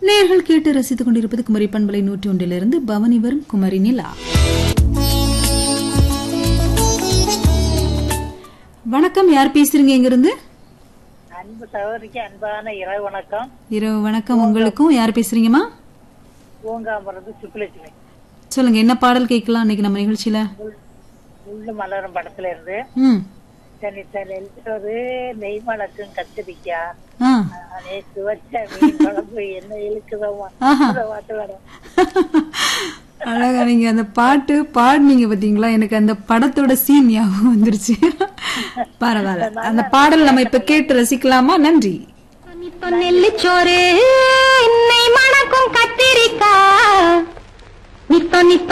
நேர்கள் கேட்டு ரசித்துக் கொண்டிருப்பது குமரி பண்பலை நூற்றி ஒன்றிலிருந்து பவனி வரும் குமரி நிலா வணக்கம் யார் பேசுறீங்க இங்கிருந்து அன்பு சகோதரிக்கு அன்பான இரவு வணக்கம் இரவு வணக்கம் உங்களுக்கும் யார் பேசுறீங்கம்மா பூங்காமரது சுப்புலட்சுமி சொல்லுங்க என்ன பாடல் கேட்கலாம் இன்னைக்கு நம்ம நிகழ்ச்சியில முள்ளு மலரும் படத்துல இருந்து ம் தனித்தனில் ஒரு நெய் மணக்கும் கத்திரிக்கா ஆ நேற்று வச்ச மீன் குழம்பு என்ன இழுக்குதோமா ஆஹா. அந்த பாட்டு வரும் அழகா நீங்க அந்த பாட்டு பாடுனீங்க பாத்தீங்களா எனக்கு அந்த படத்தோட சீன் ஞாபகம் வந்துருச்சு பரவாயில்ல அந்த பாடல் நம்ம இப்ப கேட்டு ரசிக்கலாமா நன்றி நெல்லிச்சோறு இன்னை மணக்கும் கத்திரிக்கா நித்தோ நித்தோ